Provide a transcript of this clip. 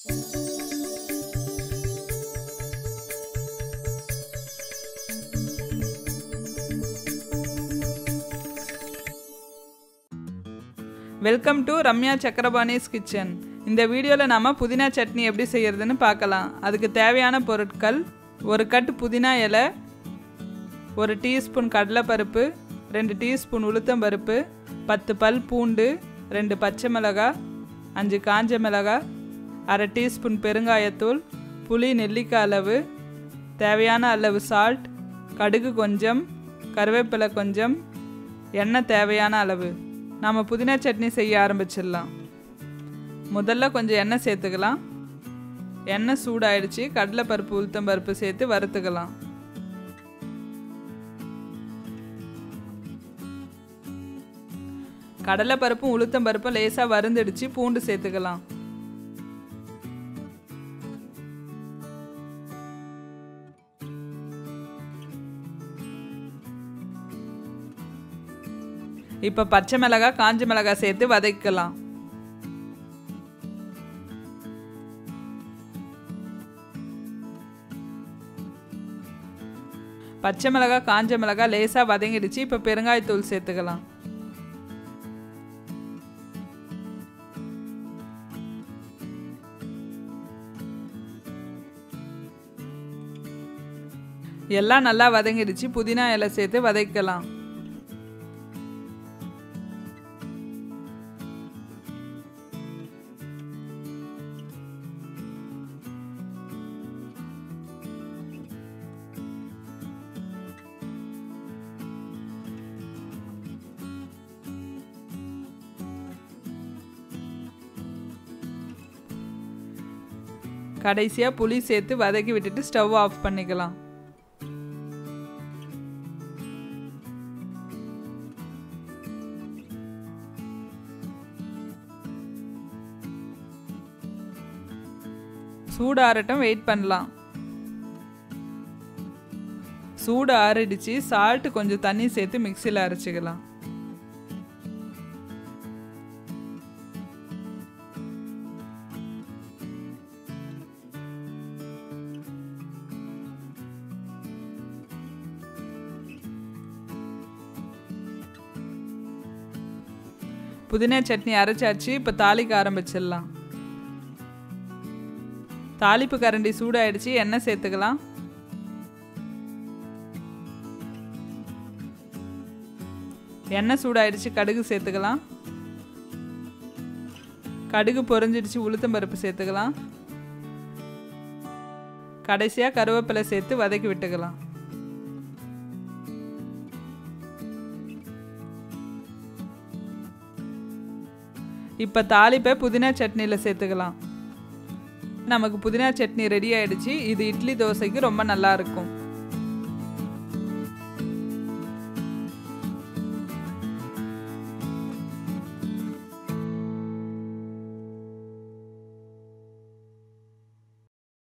welcome to Ramya Chakrapani's kitchen இந்த வீடியோவில் நாம் புதினா சட்னி எப்படி செய்யறதுன்னு பார்க்கலாம் அதுக்கு தேவையான பொருட்கள் ஒரு கட் புதினா இலை ஒரு டீஸ்பூன் கடலைப்பருப்பு ரெண்டு டீஸ்பூன் உளுத்தம்பருப்பு பத்து பல் பூண்டு ரெண்டு பச்சை மிளகாய் அஞ்சு காஞ்ச மிளகாய் அரை டீஸ்பூன் பெருங்காயத்தூள் புளி நெல்லிக்காய் அளவு தேவையான அளவு சால்ட் கடுகு கொஞ்சம் கருவேப்பிலை கொஞ்சம் எண்ணெய் தேவையான அளவு நாம் புதினா சட்னி செய்ய ஆரம்பிச்சிடலாம் முதல்ல கொஞ்சம் எண்ணெய் சேர்த்துக்கலாம் எண்ணெய் சூடாயிடுச்சு கடலைப்பருப்பு உளுத்தம் பருப்பு சேர்த்து வறுத்துக்கலாம் கடலைப்பருப்பும் உளுத்தம் பருப்பும் லேசாக வறுந்துடுச்சு பூண்டு சேர்த்துக்கலாம் இப்போ பச்சை மிளகாய் காஞ்ச மிளகாய் சேர்த்து வதக்கலாம் பச்சை மிளகாய் காஞ்ச மிளகாய் லேசாக வதங்கிடுச்சு இப்போ பெருங்காயத்தூள் சேர்த்துக்கலாம் எல்லாம் நல்லா வதங்கிடுச்சு புதினா இலை சேர்த்து வதக்கலாம் கடைசியாக புளி சேர்த்து வதக்கி விட்டுட்டு ஸ்டவ் ஆஃப் பண்ணிக்கலாம் சூடு ஆறட்டும் வெயிட் பண்ணலாம் சூடு ஆறிடுச்சு சால்ட் கொஞ்சம் தண்ணி சேர்த்து மிக்சியில் அரைச்சிக்கலாம் புதினா சட்னி அரைச்சாச்சு இப்போ தாளிக்க ஆரம்பிச்சிடலாம் தாளிப்பு கரண்டி சூடாயிடுச்சு எண்ணெய் சேர்த்துக்கலாம் எண்ணெய் சூடாயிடுச்சு கடுகு சேர்த்துக்கலாம் கடுகு பொறிஞ்சிடுச்சு உளுத்தம் பருப்பு சேர்த்துக்கலாம் கடைசியாக கருவேப்பிலை சேர்த்து வதக்கி விட்டுக்கலாம் இப்போ தாளிப்பை புதினா சட்னியில் சேர்த்துக்கலாம் நமக்கு புதினா சட்னி ரெடி ஆயிடுச்சு இது இட்லி தோசைக்கு ரொம்ப நல்லா இருக்கும்